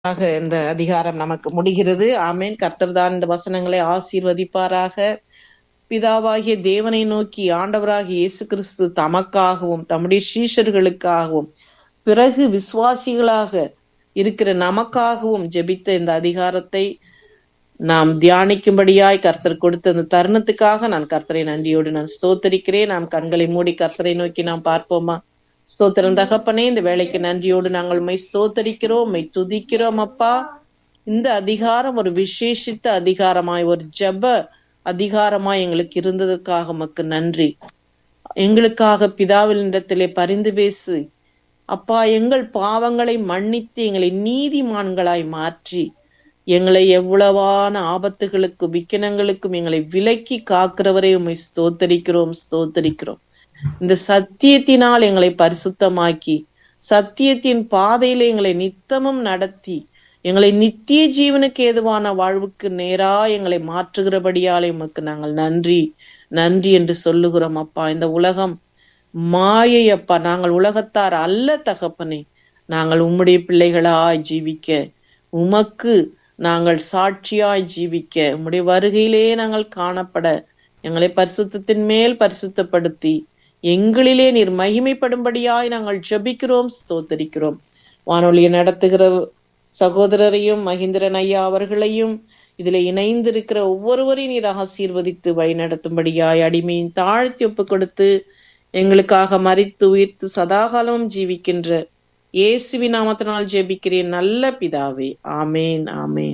ஆக இந்த அதிகாரம் நமக்கு முடிகிறது ஆமேன் கர்த்தர் தான் இந்த வசனங்களை ஆசீர்வதிப்பாராக பிதாவாகிய தேவனை நோக்கி ஆண்டவராகிய இயேசு கிறிஸ்து தமக்காகவும் தம்முடைய சீஷர்களுக்காகவும் பிறகு விசுவாசிகளாக இருக்கிற நமக்காகவும் ஜெபித்த இந்த அதிகாரத்தை நாம் தியானிக்கும்படியாய் கர்த்தர் கொடுத்த இந்த தருணத்துக்காக நான் கர்த்தரை நன்றியோடு நான் ஸ்தோத்தரிக்கிறேன் நாம் கண்களை மூடி கர்த்தரை நோக்கி நாம் பார்ப்போமா ஸ்தோத்திரம் தகப்பனே இந்த வேலைக்கு நன்றியோடு நாங்கள் உண்மை ஸ்தோத்தரிக்கிறோம் உண்மை துதிக்கிறோம் அப்பா இந்த அதிகாரம் ஒரு விசேஷித்த அதிகாரமாய் ஒரு ஜப அதிகாரமாய் எங்களுக்கு இருந்ததற்காக உமக்கு நன்றி எங்களுக்காக பிதாவினிடத்திலே பரிந்து பேசு அப்பா எங்கள் பாவங்களை மன்னித்து எங்களை நீதிமான்களாய் மாற்றி எங்களை எவ்வளவான ஆபத்துகளுக்கும் விக்கினங்களுக்கும் எங்களை விலக்கி காக்கிறவரை உண்மை ஸ்தோத்தரிக்கிறோம் ஸ்தோத்தரிக்கிறோம் இந்த சத்தியத்தினால் எங்களை பரிசுத்தமாக்கி சத்தியத்தின் பாதையில எங்களை நித்தமும் நடத்தி எங்களை நித்திய ஜீவனுக்கு ஏதுவான வாழ்வுக்கு நேரா எங்களை மாற்றுகிறபடியாலே உமக்கு நாங்கள் நன்றி நன்றி என்று சொல்லுகிறோம் அப்பா இந்த உலகம் மாயை அப்பா நாங்கள் உலகத்தார் அல்ல தகப்பனே நாங்கள் உம்முடைய பிள்ளைகளாய் ஜீவிக்க உமக்கு நாங்கள் சாட்சியாய் ஜீவிக்க உம்முடைய வருகையிலே நாங்கள் காணப்பட எங்களை பரிசுத்தத்தின் மேல் பரிசுத்தப்படுத்தி எங்களிலே நீர் மகிமைப்படும்படியாய் நாங்கள் ஜபிக்கிறோம் ஸ்தோத்தரிக்கிறோம் வானொலியை நடத்துகிற சகோதரரையும் மகேந்திரன் ஐயா அவர்களையும் இதுல இணைந்திருக்கிற ஒவ்வொருவரையும் நீர் ஆசீர்வதித்து வழிநடத்தும்படியாய் அடிமையின் தாழ்த்தி ஒப்பு கொடுத்து எங்களுக்காக மறித்து உயிர்த்து சதாகாலமும் ஜீவிக்கின்ற இயேசுவி நாமத்தினால் ஜெபிக்கிறேன் நல்ல பிதாவே ஆமேன் ஆமேன்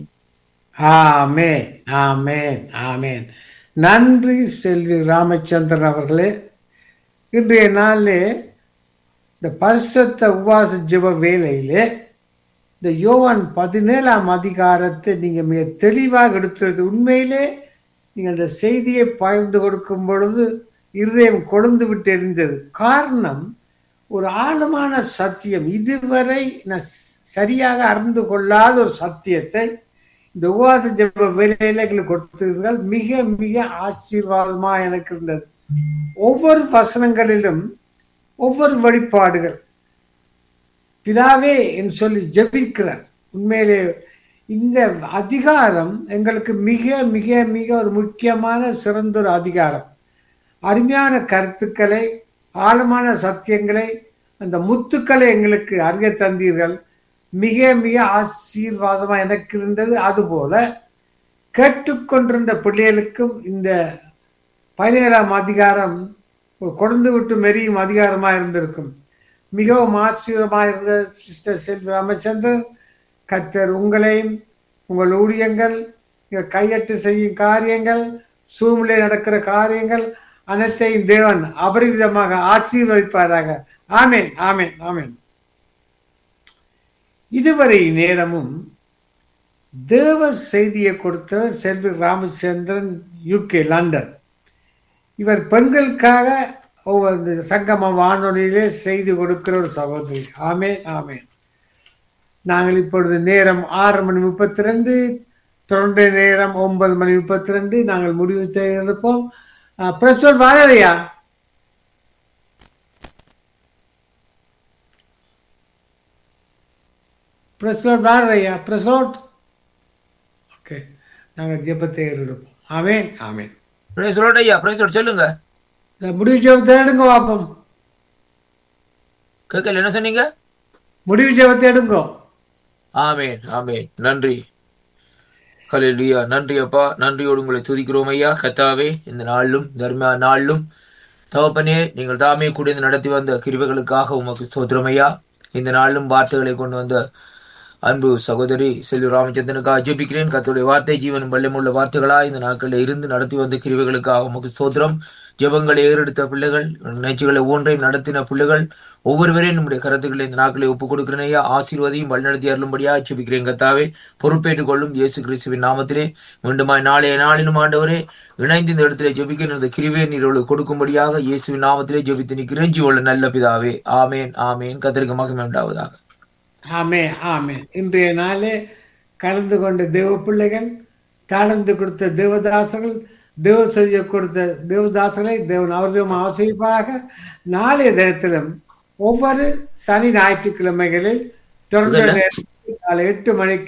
ஆமேன் ஆமேன் ஆமேன் நன்றி செல்வி ராமச்சந்திரன் அவர்களே இன்றைய நாளிலே இந்த பரிசுத்த உபாச ஜெப வேலையிலே இந்த யோவான் பதினேழாம் அதிகாரத்தை நீங்க மிக தெளிவாக எடுத்துறது உண்மையிலே நீங்க அந்த செய்தியை பகிர்ந்து கொடுக்கும் பொழுது இருதயம் கொழுந்து விட்டு எரிந்தது காரணம் ஒரு ஆழமான சத்தியம் இதுவரை நான் சரியாக அறிந்து கொள்ளாத ஒரு சத்தியத்தை இந்த உபவாச ஜெப வேலையில எங்களுக்கு கொடுத்திருந்தால் மிக மிக ஆசீர்வாதமா எனக்கு இருந்தது ஒவ்வொரு வசனங்களிலும் ஒவ்வொரு வழிபாடுகள் பிதாவே என்று சொல்லி ஜெபிக்கிறார் உண்மையிலே இந்த அதிகாரம் எங்களுக்கு மிக மிக மிக ஒரு முக்கியமான சிறந்த ஒரு அதிகாரம் அருமையான கருத்துக்களை ஆழமான சத்தியங்களை அந்த முத்துக்களை எங்களுக்கு அறிய தந்தீர்கள் மிக மிக ஆசீர்வாதமா எனக்கு இருந்தது அதுபோல கேட்டுக்கொண்டிருந்த பிள்ளைகளுக்கும் இந்த பதினேழாம் அதிகாரம் கொண்டு விட்டு மெரியும் அதிகாரமா இருந்திருக்கும் மிகவும் ஆச்சரியமா இருந்த சிஸ்டர் செல்வி ராமச்சந்திரன் கத்தர் உங்களையும் உங்கள் ஊழியங்கள் கையட்டு செய்யும் காரியங்கள் சூமிலே நடக்கிற காரியங்கள் அனைத்தையும் தேவன் அபரிவிதமாக ஆசீர்வதிப்பாராக ஆமேன் ஆமேன் ஆமேன் இதுவரை நேரமும் தேவ செய்தியை கொடுத்தவர் செல்வி ராமச்சந்திரன் யூகே லண்டன் இவர் பெண்களுக்காக ஒவ்வொரு சங்கம வானொலியிலே செய்தி கொடுக்கிற ஒரு சகோதரி ஆமேன் ஆமேன் நாங்கள் இப்பொழுது நேரம் ஆறு மணி முப்பத்தி ரெண்டு தொடர்ந்து நேரம் ஒன்பது மணி முப்பத்தி ரெண்டு நாங்கள் முடிவு இருப்போம் பிரசோட் வாழையா பிரசோட் வாழையா பிரசோட் ஓகே நாங்கள் ஜெபத்தை எடுப்போம் ஆமேன் ஆமேன் பிரேசலோட் ஐயா பிரேசலோட் சொல்லுங்க இந்த முடிவு ஜெபத்தை எடுங்க பார்ப்போம் கேட்கல என்ன சொன்னீங்க முடிவு ஜெபத்தை எடுங்கோ ஆமேன் ஆமேன் நன்றி ஹalleluya நன்றி அப்பா நன்றியோடு உங்களை துதிக்கிறோம் ஐயா கத்தாவே இந்த நாளிலும் தர்ம நாளிலும் தகப்பனே நீங்கள் தாமே கூட நடத்தி வந்த கிருபைகளுக்காக உமக்கு ஸ்தோத்திரம் ஐயா இந்த நாளிலும் வார்த்தைகளை கொண்டு வந்த அன்பு சகோதரி செல்வி ராமச்சந்திரனுக்காக ஜெபிக்கிறேன் கத்தோடைய வார்த்தை ஜீவனும் வல்லமுள்ள வார்த்தைகளா இந்த நாட்களில் இருந்து நடத்தி வந்த கிருவைகளுக்காக உமக்கு ஸ்தோத்திரம் ஜெபங்களை ஏறெடுத்த பிள்ளைகள் நிகழ்ச்சிகளை ஒன்றையும் நடத்தின பிள்ளைகள் ஒவ்வொருவரையும் நம்முடைய கருத்துக்களை இந்த நாட்களை ஒப்புக் கொடுக்கிறேனையா ஆசீர்வதியும் வழிநடத்தி அருளும்படியா ஜெபிக்கிறேன் கத்தாவே பொறுப்பேற்றுக் கொள்ளும் இயேசு கிறிஸ்துவின் நாமத்திலே மீண்டுமாய் நாளைய நாளிலும் ஆண்டவரே இணைந்து இந்த இடத்திலே ஜெபிக்கிற இந்த கிருவே நீரோடு கொடுக்கும்படியாக இயேசுவின் நாமத்திலே ஜெபித்து நிற்கிறேன் ஜீவோல நல்ல பிதாவே ஆமேன் ஆமேன் கத்திரிக்க மகிமை உண்டாவதாக ஆமே ஆமே இன்றைய நாளே கலந்து கொண்ட தேவ பிள்ளைகள் தாழ்ந்து கொடுத்த தேவதாசர்கள் தேவ செய்ய கொடுத்த தேவதாசர்களை தேவன் அவர்களும் ஆசிரிப்பாக நாளைய தினத்திலும் ஒவ்வொரு சனி ஞாயிற்றுக்கிழமைகளில் தொடர்ந்து காலை எட்டு மணிக்கு